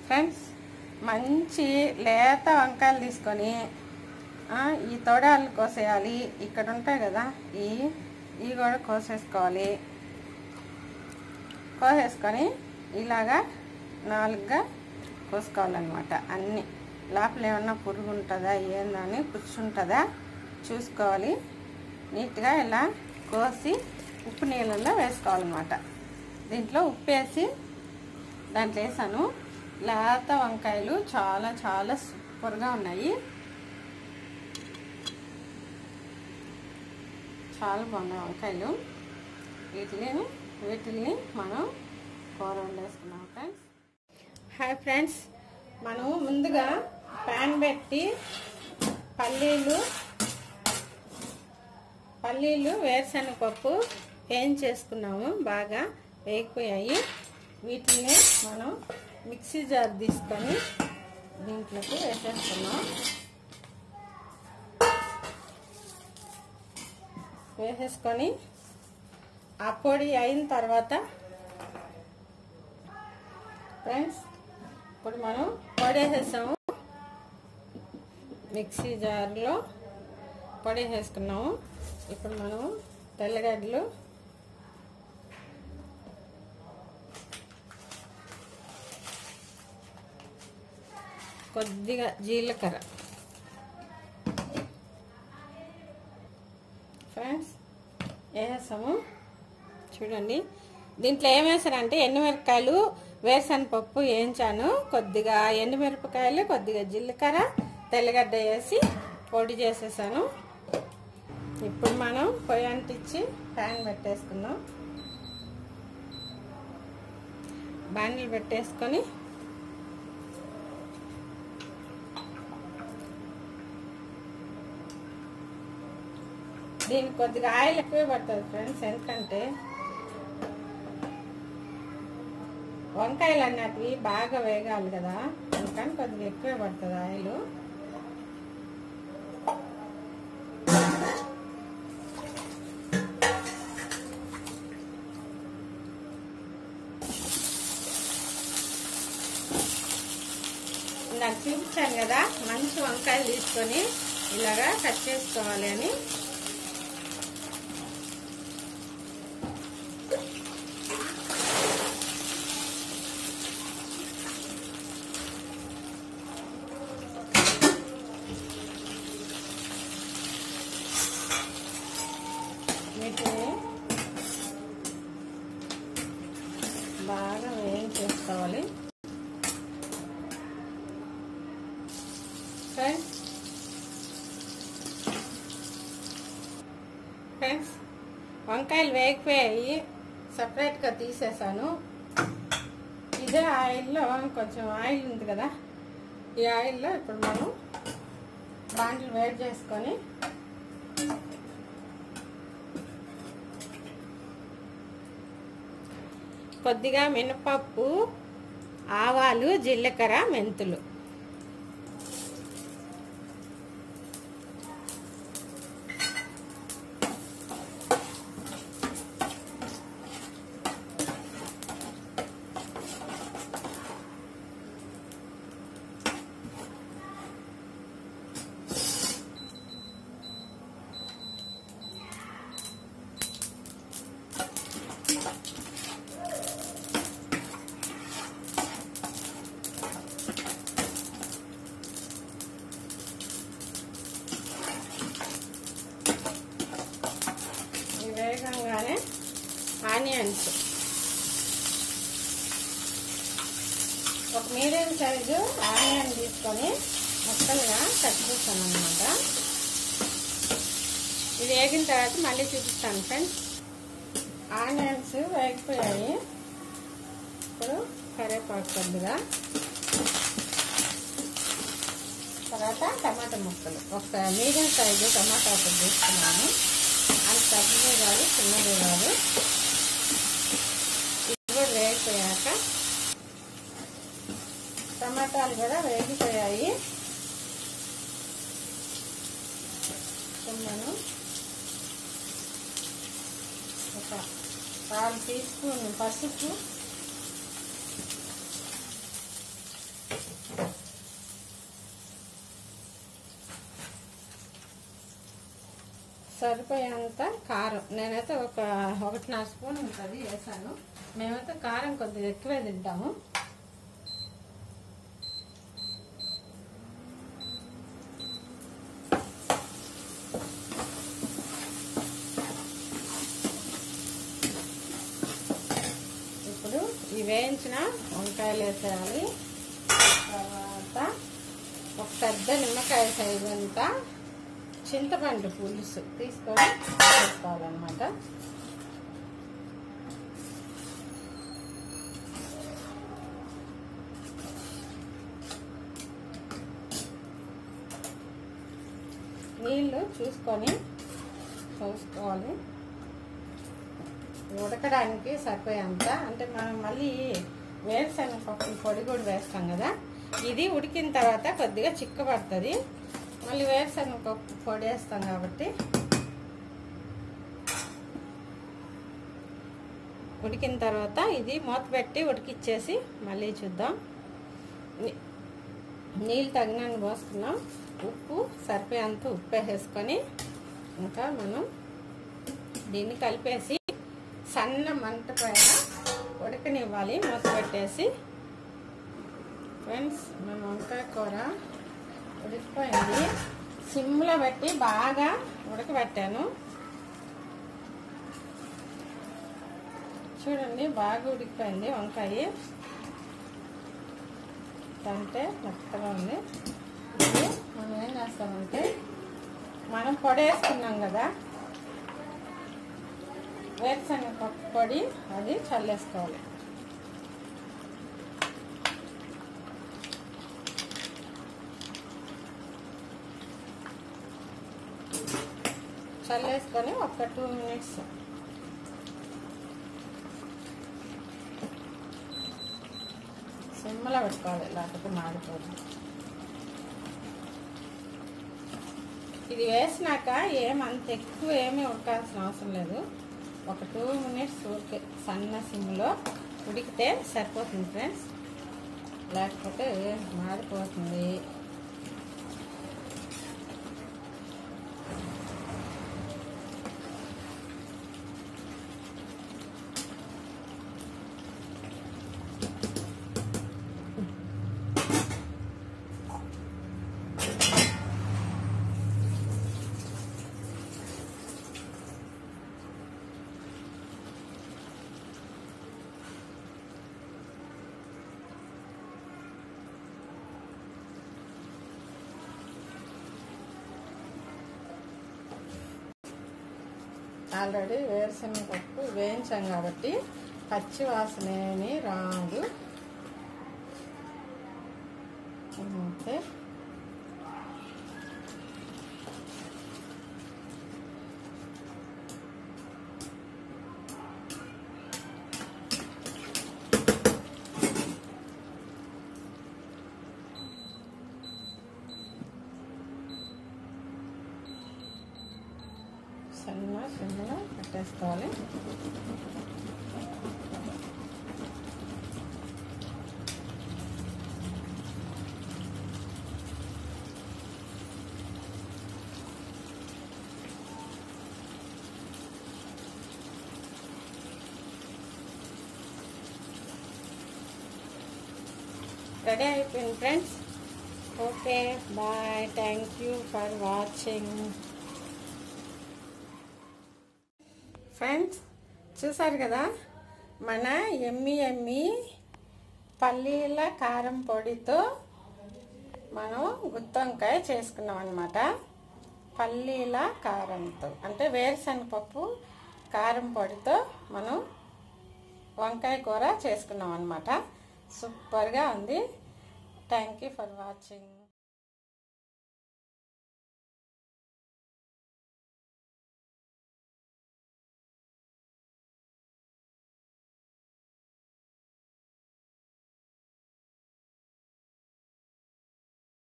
friends మంచి లేత వంకాయలు తీసుకొని ఆ, ఈ తొడాలు కోసేయాలి ఇక్కడ ఉంటాయి కదా ఈ ఇవి కూడా కోసేసుకోవాలి కోసేసుకొని ఇలాగా నాలుగుగా కోసుకోవాలన్నమాట అన్నీ లోపల ఏమన్నా పురుగు ఉంటుందా ఏందని కూర్చుంటుందా చూసుకోవాలి నీట్గా ఇలా కోసి ఉప్పు నీళ్ళల్లో వేసుకోవాలన్నమాట దీంట్లో ఉప్పు వేసి దాంట్లో వేసాను లేత వంకాయలు చాలా చాలా సూపర్గా ఉన్నాయి చాలా బాగున్నాయి వంకాయలు వీటిని వీటిని మనం కూర వండేసుకున్నాం ఫ్రెండ్స్ హాయ్ ఫ్రెండ్స్ మనం ముందుగా ప్యాన్ పెట్టి పల్లీలు పల్లీలు వేరుశనగపప్పు ఏం చేసుకున్నాము బాగా వేగిపోయాయి వీటిని మనం మిక్సీ జార్ తీసుకొని దీంట్లోకి వేసేస్తున్నాం వేసేసుకొని ఆ పొడి అయిన తర్వాత ఫ్రెండ్స్ ఇప్పుడు మనం పొడి వేసేసాము మిక్సీ జార్లో పొడి వేసుకున్నాము ఇప్పుడు మనం తెల్లగడ్డలు కొద్దిగా జీలకర్ర ఫ్రెండ్స్ వేసేసాము చూడండి దీంట్లో ఏం వేసారంటే ఎండుమిరపకాయలు వేరుశనగపప్పు వేయించాను కొద్దిగా ఎండుమిరపకాయలు కొద్దిగా జీలకర్ర తెల్లగడ్డ వేసి పొడి చేసేసాను ఇప్పుడు మనం పొయ్యి అంటించి ప్యాన్ పెట్టేసుకుందాం బాండిల్ పెట్టేసుకొని దీనికి కొద్దిగా ఆయిల్ ఎక్కువ పడుతుంది ఫ్రెండ్స్ ఎందుకంటే వంకాయలు అన్నటివి బాగా వేగాలి కదా అందుకని కొద్దిగా ఎక్కువ పడుతుంది ఆయిల్ నాకు చూపించాను కదా మంచి వంకాయలు తీసుకొని ఇలాగా కట్ చేసుకోవాలి అని వీటిని బాగా వేయించేసుకోవాలి ఫ్రెండ్స్ ఫ్రెండ్స్ వంకాయలు వేగిపోయాయి సపరేట్గా తీసేసాను ఇదే ఆయిల్లో కొంచెం ఆయిల్ ఉంది కదా ఈ ఆయిల్లో ఇప్పుడు మనం బాండ్లు వేడి చేసుకొని కొద్దిగా మినపప్పు ఆవాలు జీలకర్ర మెంతులు ఇవి వేగంగానే ఆనియన్స్ ఒక మీడియం సైజు ఆనియన్ తీసుకొని ముక్కలుగా కట్ చేస్తాను అనమాట ఇది వేగిన తర్వాత మళ్ళీ చూపిస్తాను ఫ్రెండ్స్ ఆనియన్స్ వేగిపోయాయి ఇప్పుడు కరివేపాకు కొద్దిగా తర్వాత టమాటా ముక్కలు ఒక మీడియం సైజు టమాటా ఒకటి తీసుకున్నాను అంత పెద్దది కాదు చిన్నది కాదు ఇది కూడా వేగిపోయాక టమాటాలు కూడా వేగిపోయాయి మనం ఒక కాల్ టీ స్పూన్ పసుపు సరిపోయేంత కారం నేనైతే ఒక ఒకటిన్నర స్పూన్ ఉంటుంది వేసాను మేమైతే కారం కొద్దిగా ఎక్కువే తింటాము ఇప్పుడు ఈ వేయించిన వంకాయలు వేసేయాలి తర్వాత ఒక పెద్ద నిమ్మకాయ సైజు అంతా చింతపండు పులుసు తీసుకొని వేసుకోవాలన్నమాట నీళ్ళు చూసుకొని పోసుకోవాలి ఉడకడానికి సరిపోయేంత అంటే మనం మళ్ళీ వేరుశనగ పప్పు పొడి కూడా వేస్తాం కదా ఇది ఉడికిన తర్వాత కొద్దిగా చిక్కబడుతుంది మళ్ళీ వేరుశనగ పప్పు పొడి వేస్తాం కాబట్టి ఉడికిన తర్వాత ఇది మూత పెట్టి ఉడికిచ్చేసి మళ్ళీ చూద్దాం ని- నీళ్ళు తగినన్ని పోసుకున్నాం ఉప్పు సరిపోయేంత ఉప్పు వేసేసుకొని ఇంకా మనం దీన్ని కలిపేసి సన్న మంట పైన ఉడకనివ్వాలి మూత పెట్టేసి ఫ్రెండ్స్ మన వంకాయ కూర ఉడికిపోయింది సిమ్లో పెట్టి బాగా ఉడకబెట్టాను చూడండి బాగా ఉడికిపోయింది వంకాయ అంటే మెత్తగా ఉంది ఇది మనం ఏం చేస్తామంటే మనం పొడి వేసుకున్నాం కదా వేరుశనగ పప్పు పొడి అది చల్లేసుకోవాలి చల్లేసుకొని ఒక టూ మినిట్స్ సిమ్మలో పెట్టుకోవాలి లేకపోతే మాడిపోతుంది ఇది వేసినాక ఏమంత ఎక్కువ ఏమీ ఉడకాల్సిన అవసరం లేదు ఒక టూ మినిట్స్ ఊరికే సన్న సిమ్లో ఉడికితే సరిపోతుంది ఫ్రెండ్స్ లేకపోతే మాడిపోతుంది ఆల్రెడీ వేరుశనగ పప్పు వేయించాం కాబట్టి పచ్చి వాసన ఏమీ రాదు అంతే సన్న సిమ్లో పెట్టేసుకోవాలి రెడీ అయిపోయింది friends okay bye thank you for watching friends చూసారు కదా మన ఎమ్మి ఎమ్మి పల్లీల కారం పొడితో మనం గుత్తొంకాయ చేసుకున్నాం అనమాట పల్లీల కారంతో అంటే వేరుశనగ పప్పు కారం పొడితో మనం వంకాయ కూర చేసుకున్నాం అనమాట సూపర్గా ఉంది థ్యాంక్ యూ ఫర్ వాచింగ్